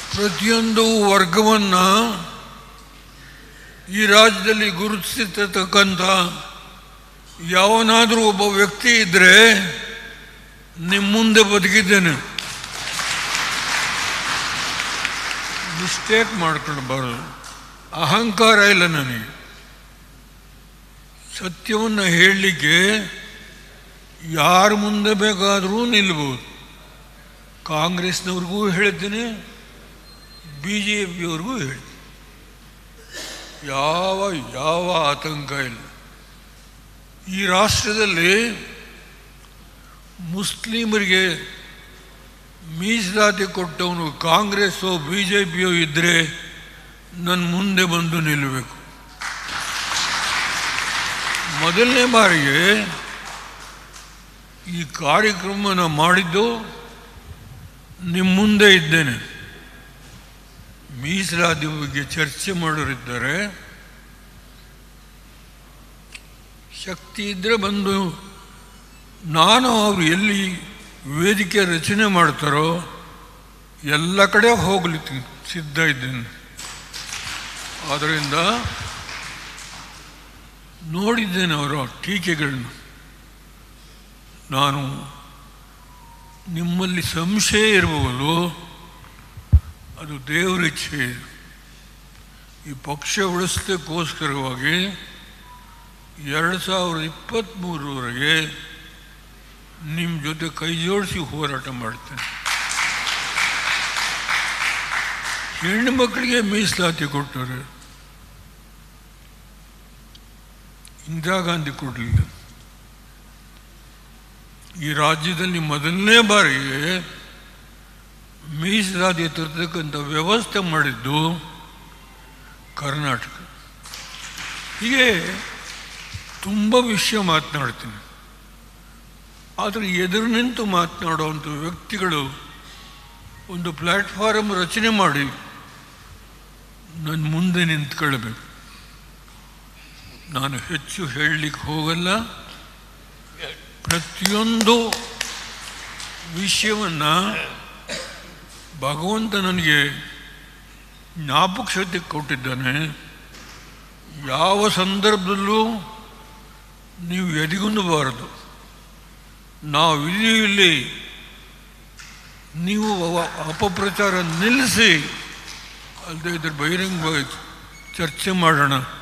ಪ್ರತಿಯೊಂದು ವರ್ಗವನ್ನು ಈ ರಾಜ್ಯದಲ್ಲಿ ಗುರುತಿಸಿರ್ತಕ್ಕಂಥ ಯಾವನಾದರೂ ಒಬ್ಬ ವ್ಯಕ್ತಿ ಇದ್ದರೆ ನಿಮ್ಮ ಮುಂದೆ ಬದುಕಿದ್ದೇನೆ ಮಿಸ್ಟೇಕ್ ಮಾಡ್ಕೊಳ್ಬಾರ್ದು ಅಹಂಕಾರ ಇಲ್ಲ ನನಗೆ ಸತ್ಯವನ್ನು ಹೇಳಲಿಕ್ಕೆ ಯಾರ ಮುಂದೆ ಬೇಕಾದರೂ ನಿಲ್ಬೋದು ಕಾಂಗ್ರೆಸ್ನವ್ರಿಗೂ ಹೇಳ್ತೀನಿ ಬಿ ಜೆ ಪಿಯವ್ರಿಗೂ ಹೇಳ್ತೀನಿ ಯಾವ ಯಾವ ಆತಂಕ ಇಲ್ಲ ಈ ರಾಷ್ಟ್ರದಲ್ಲಿ ಮುಸ್ಲಿಮರಿಗೆ ಮೀಸಲಾತಿ ಕೊಟ್ಟವನು ಕಾಂಗ್ರೆಸ್ಸೋ ಬಿ ಜೆ ಪಿಯೋ ಇದ್ದರೆ ನನ್ನ ಮುಂದೆ ಬಂದು ನಿಲ್ಲಬೇಕು ಮೊದಲನೇ ಬಾರಿಗೆ ಈ ಕಾರ್ಯಕ್ರಮನ ಮಾಡಿದ್ದು ನಿಮ್ಮ ಮುಂದೆ ಇದ್ದೇನೆ ಮೀಸಲಾತಿ ಬಗ್ಗೆ ಚರ್ಚೆ ಮಾಡೋರಿದ್ದಾರೆ ಶಕ್ತಿ ಇದ್ದರೆ ಬಂದು ನಾನು ಅವರು ಎಲ್ಲಿ ವೇದಿಕೆ ರಚನೆ ಮಾಡ್ತಾರೋ ಎಲ್ಲ ಕಡೆ ಹೋಗ್ಲಿಕ್ಕೆ ಸಿದ್ಧ ಇದ್ದೇನೆ ಆದ್ದರಿಂದ ನೋಡಿದ್ದೇನೆ ಅವರ ಟೀಕೆಗಳನ್ನ ನಾನು ನಿಮ್ಮಲ್ಲಿ ಸಂಶಯ ಇರಬಹುದು ಅದು ದೇವರ ಇಚ್ಛೆ ಈ ಪಕ್ಷ ಉಳಿಸೋದಕ್ಕೋಸ್ಕರವಾಗಿ ಎರಡು ಸಾವಿರದ ಇಪ್ಪತ್ತ್ಮೂರರವರೆಗೆ ನಿಮ್ಮ ಜೊತೆ ಕೈ ಜೋಡಿಸಿ ಹೋರಾಟ ಮಾಡ್ತೇನೆ ಹೆಣ್ಣು ಮಕ್ಕಳಿಗೆ ಮೀಸಲಾತಿ ಕೊಟ್ಟರು ಇಂದಿರಾ ಗಾಂಧಿ ಕೊಡಲಿಲ್ಲ ಈ ರಾಜ್ಯದಲ್ಲಿ ಮೊದಲನೇ ಬಾರಿಗೆ ಮೀಸಲಾತಿ ತರ್ತಕ್ಕಂಥ ವ್ಯವಸ್ಥೆ ಮಾಡಿದ್ದು ಕರ್ನಾಟಕ ಹೀಗೆ ತುಂಬ ವಿಷಯ ಮಾತನಾಡ್ತೀನಿ ಆದರೆ ಎದುರು ನಿಂತು ಮಾತನಾಡುವಂಥ ವ್ಯಕ್ತಿಗಳು ಒಂದು ಪ್ಲ್ಯಾಟ್ಫಾರಮ್ ರಚನೆ ಮಾಡಿ ನನ್ನ ಮುಂದೆ ನಿಂತ್ಕೊಳ್ಬೇಕು ನಾನು ಹೆಚ್ಚು ಹೇಳಲಿಕ್ಕೆ ಹೋಗಲ್ಲ ಪ್ರತಿಯೊಂದು ವಿಷಯವನ್ನು ಭಗವಂತ ನನಗೆ ಜ್ಞಾಪಕ ಶಕ್ತಿ ಕೊಟ್ಟಿದ್ದಾನೆ ಯಾವ ಸಂದರ್ಭದಲ್ಲೂ ನೀವು ಎದಿಗುಂದಬಾರದು ನಾವು ಇಲ್ಲಿ ನೀವು ಅವ- ಅಪಪ್ರಚಾರ ನಿಲ್ಲಿಸಿ ಅಲ್ಲದೆ ಇದ್ರ ಬಹಿರಂಗವಾಗಿ ಚರ್ಚೆ ಮಾಡೋಣ